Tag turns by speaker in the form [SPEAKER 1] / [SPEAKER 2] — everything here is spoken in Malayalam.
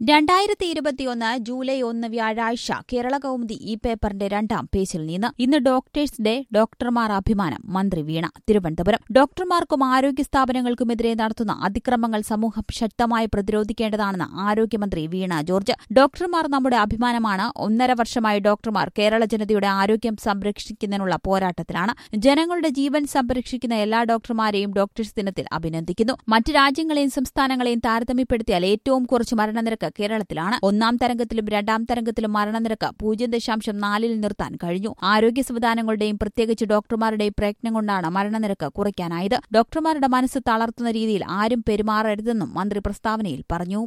[SPEAKER 1] രണ്ടായിരത്തി ഇരുപത്തിയൊന്ന് ജൂലൈ ഒന്ന് വ്യാഴാഴ്ച കേരള കൗമുദി ഈ പേപ്പറിന്റെ രണ്ടാം പേജിൽ നിന്ന് ഇന്ന് ഡോക്ടേഴ്സ് ഡേ ഡോക്ടർമാർ അഭിമാനം മന്ത്രി വീണ തിരുവനന്തപുരം ഡോക്ടർമാർക്കും ആരോഗ്യ സ്ഥാപനങ്ങൾക്കുമെതിരെ നടത്തുന്ന അതിക്രമങ്ങൾ സമൂഹം ശക്തമായി പ്രതിരോധിക്കേണ്ടതാണെന്ന് ആരോഗ്യമന്ത്രി വീണ ജോർജ് ഡോക്ടർമാർ നമ്മുടെ അഭിമാനമാണ് ഒന്നര വർഷമായി ഡോക്ടർമാർ കേരള ജനതയുടെ ആരോഗ്യം സംരക്ഷിക്കുന്നതിനുള്ള പോരാട്ടത്തിലാണ് ജനങ്ങളുടെ ജീവൻ സംരക്ഷിക്കുന്ന എല്ലാ ഡോക്ടർമാരെയും ഡോക്ടേഴ്സ് ദിനത്തിൽ അഭിനന്ദിക്കുന്നു മറ്റ് രാജ്യങ്ങളെയും സംസ്ഥാനങ്ങളെയും താരതമ്യപ്പെടുത്തിയാൽ ഏറ്റവും കുറച്ച് മരണനിരക്ക് കേരളത്തിലാണ് ഒന്നാം തരംഗത്തിലും രണ്ടാം തരംഗത്തിലും മരണനിരക്ക് പൂജ്യം ദശാംശം നാലിൽ നിർത്താൻ കഴിഞ്ഞു ആരോഗ്യ സംവിധാനങ്ങളുടെയും പ്രത്യേകിച്ച് ഡോക്ടർമാരുടെയും പ്രയത്നം കൊണ്ടാണ് മരണനിരക്ക് കുറയ്ക്കാനായത് ഡോക്ടർമാരുടെ മനസ്സ് തളർത്തുന്ന രീതിയിൽ ആരും പെരുമാറരുതെന്നും മന്ത്രി പ്രസ്താവനയിൽ പറഞ്ഞു